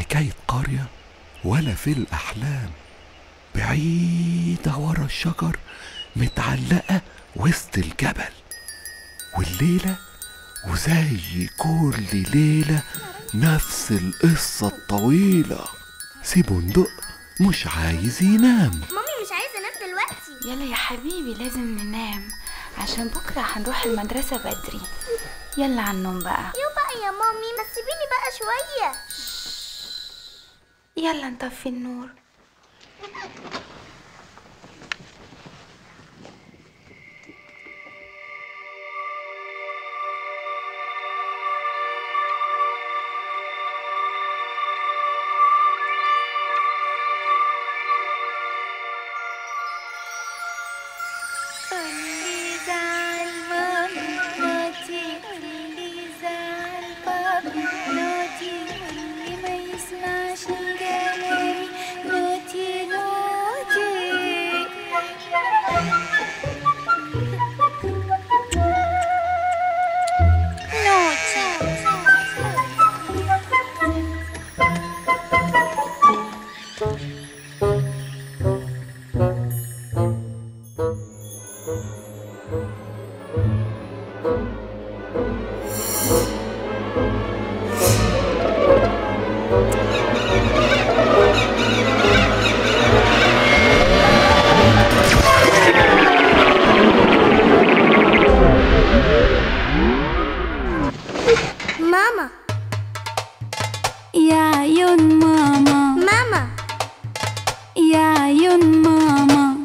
حكاية قرية ولا في الأحلام بعيدة ورا الشجر متعلقة وسط الجبل والليلة وزي كل ليلة نفس القصة الطويلة سي بندق مش عايز ينام مامي مش عايزه انام دلوقتي يلا يا حبيبي لازم ننام عشان بكرة هنروح المدرسة بدري يلا على النوم بقى يو بقى يا مامي ما تسيبيني بقى شويه يلا نطفي النور اللي زعل مامي نوتي واللي زعل بابا نوتي واللي ما يسمعش كلامي نوتي نوتي ماما يا عيون ماما ماما يا عيون ماما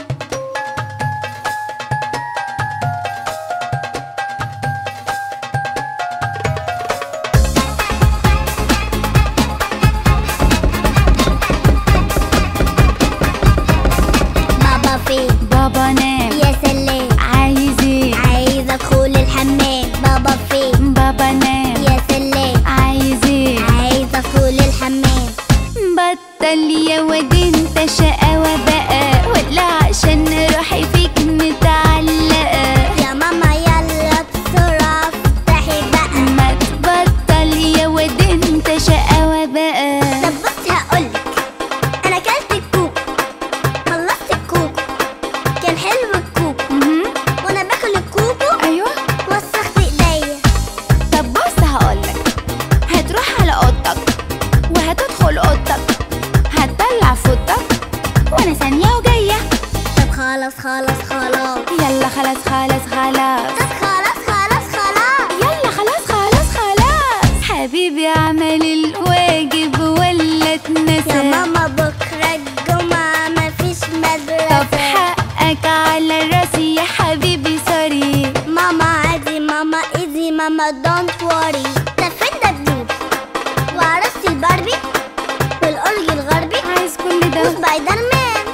بابا فين بابا نام يا سلام عايز ايه عايز ادخل الحمام بابا فين بابا نام يا سلام عايز ايه عايز ادخل الحمام بطل يا واد انت شقاوة بقى ولا عشان روحي فيك متعلقة يا ماما يلا بسرعة افتحي بقى ما تبطل يا واد انت شقاوة بقى طب بصي هقولك انا اكلت الكوك خلصت الكوك كان حلو الكوك مهم. وانا باكل الكوكو ايوه وسخت ايديا طب بص هقولك هتروح على اوضتك وهتدخل اوضتك هتطلع فوطك وانا ثانية وجاية طب خلاص خلاص خلاص يلا خلاص خلاص خلاص طب خلاص خلاص خلاص يلا خلاص خلاص خلاص حبيبي اعمل الواجب ولا اتنسى يا ماما بكرة الجمعة مفيش طب مدرسة حقك على راسي يا حبيبي سوري ماما عادي ماما ايزي ماما دونت وري ده فين دبدوب وعروسة الباربي والأورج الغربي عايز كل ده وسبايدر مان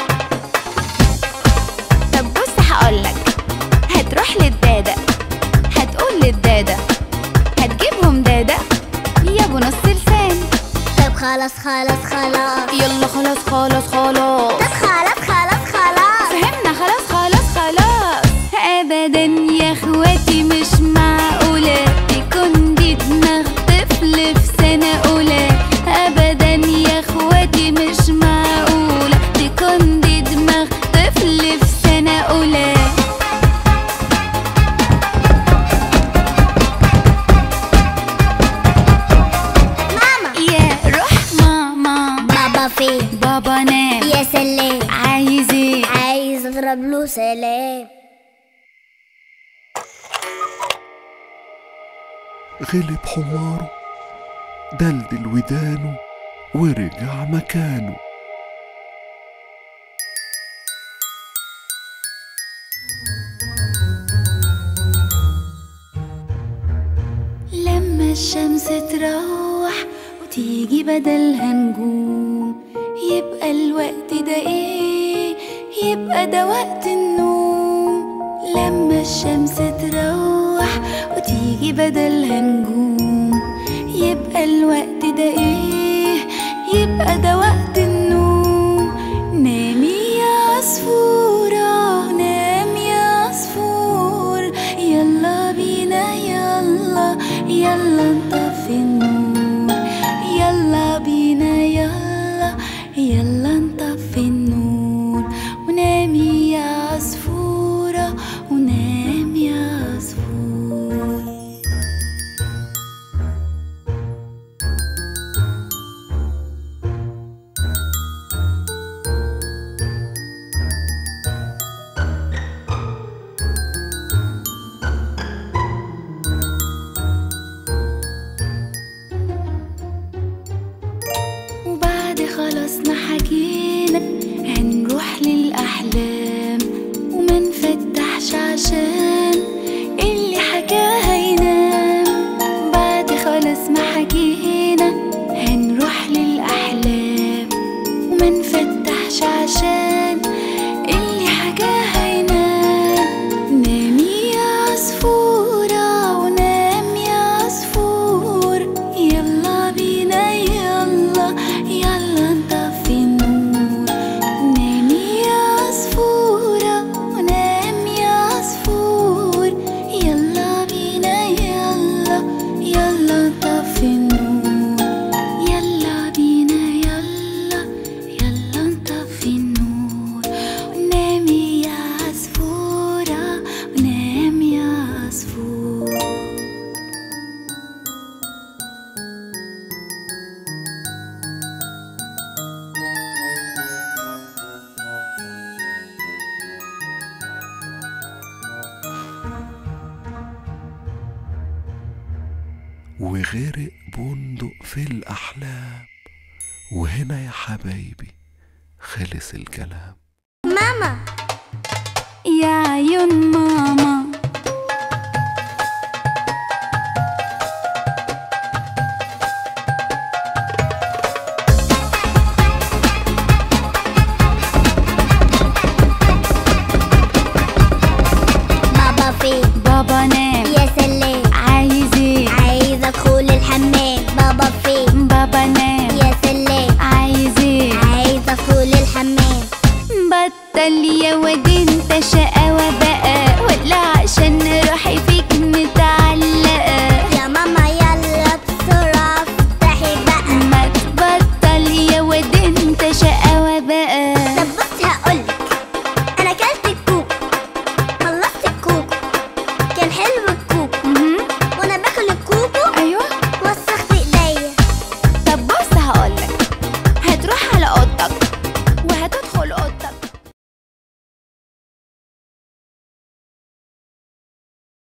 طب بص هقولك هتروح للدادة هتقول للدادة هتجيبهم دادة يا ابو نص لسان طب خلاص خلاص خلاص يلا خلاص خلاص خلاص طب خلاص خلاص خلاص فهمنا خلاص خلاص خلاص ابدا يا اخواتي مش معقولة تكون دي دماغ طفل في سنة اولى ابدا يا اخواتي مش معقولة تكون دي دماغ طفل في سنة اولى ماما يا روح ماما بابا فين بابا نام يا سلام عايز ايه عايز اضرب له سلام غلب حماره دلدل ودانه ورجع مكانه لما الشمس تروح وتيجي بدلها نجوم يبقى الوقت ده ايه يبقى ده وقت النوم لما الشمس تروح وتيجي بدلها نجوم يبقى الوقت ده ايه يبقى ده وقت النوم نامي يا عصفورة نام يا عصفور يلا بينا يلا يلا نطفي النور يلا بينا حكينا هنروح للأحلام وما نفتحش عشان اللي حكاها ينام بعد خلاص ما حكينا هنروح للأحلام وما نفتحش عشان اللي حكاها ينام نامي يا عصفورة ونام يا عصفور يلا بينا يلا يلا نطفي النور نامي يا عصفورة ونام يا عصفور يلا بينا يلا يلا نطفي النور يلا بينا يلا يلا نطفي النور ونامي يا عصفورة ونام يا عصفور وغرق بندق في الأحلام وهنا يا حبايبي خلص الكلام ماما يا عيون ماما